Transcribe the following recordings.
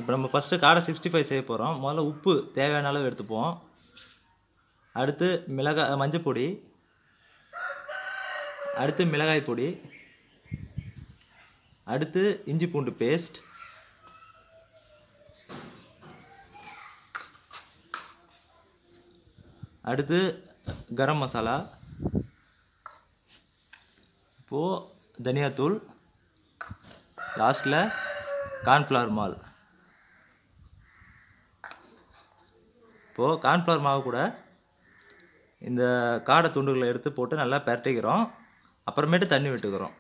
இப்போ நம்ம ஃபஸ்ட்டு காடை சிக்ஸ்டி ஃபைவ் செய்ய போகிறோம் முதல்ல உப்பு தேவையான அளவு எடுத்துப்போம் அடுத்து மிளகாய் மஞ்சள் பொடி அடுத்து மிளகாய் பொடி அடுத்து இஞ்சி பூண்டு பேஸ்ட் அடுத்து கரம் மசாலா இப்போது தனியாத்தூள் லாஸ்ட்டில் கார்ன்ஃப்ளவர் மால் இப்போது கார்ன்ஃப்ளவர் மாவு கூட இந்த காடை துண்டுகளை எடுத்து போட்டு நல்லா பிரட்டிக்கிறோம் அப்புறமேட்டு தண்ணி விட்டுக்கிறோம்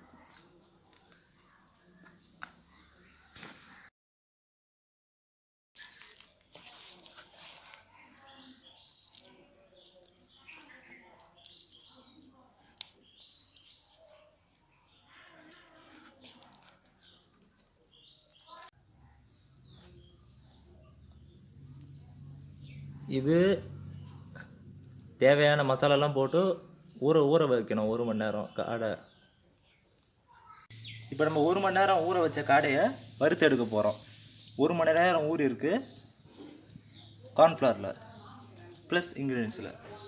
இது தேவையான மசாலாலாம் போட்டு ஊற ஊற வைக்கணும் ஒரு மணி நேரம் காடை இப்போ நம்ம ஒரு மணி நேரம் ஊற வச்ச காடையை வறுத்து எடுக்க போகிறோம் ஒரு மணி நேரம் ஊறி இருக்கு கார்ன்ஃப்ளவரில் ப்ளஸ் இன்க்ரீடியன்ஸில்